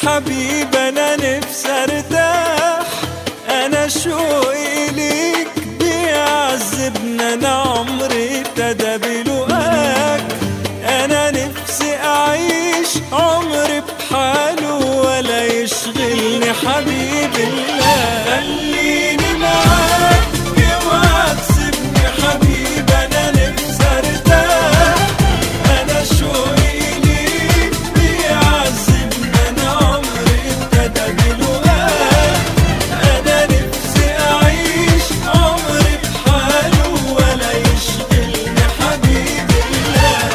حبيب انا نفسي ارتاح انا شوقي ليك بيعذبنا انا عمري ابتدى بلقاك انا نفسي اعيش عمري بحاله ولا يشغلني حبيب الله خليني معاك اوعى تسيبني حبيب انا نفسي ارتاح انا شوقي ليك بيعذبني انا عمري ابتدى بلقاك انا نفسي اعيش عمري بحاله ولا يشغلني حبيب الله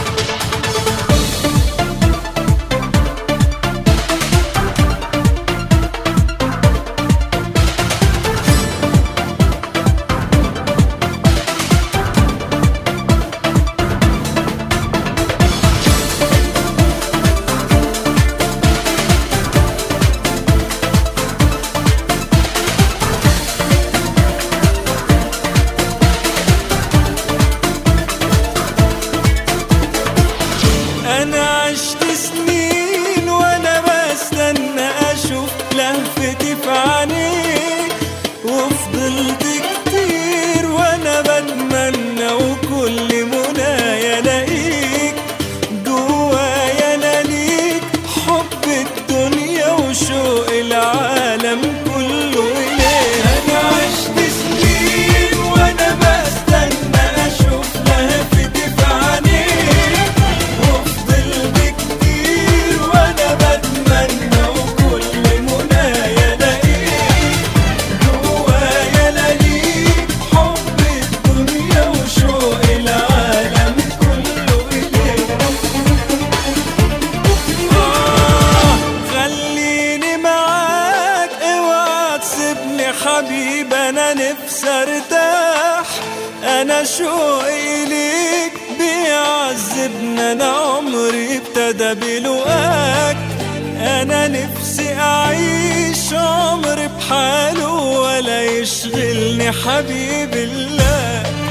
انا عشت سنين وانا بستنى اشوف لهفتي في عينيك وفضلت كتير وانا بتمنى وكل منايا الاقيك جوايا انا ليك حب الدنيا وشوق العالم كله اليك انا عشت سنين وانا بستنى اشوف لهفتي في عينيك وفضلت كتير وانا بتمنى وكل منايا الاقيك جوايا الاقيك حب الدنيا وشوق العالم كله اليك آه خليني معاك اوعى تسيبني حبيب انا نفسي ارتاح انا شوقي ليك بيعذبنا انا عمري ابتدى بلقاك انا نفسي اعيش عمري بحاله ولا يشغلني حبيب الله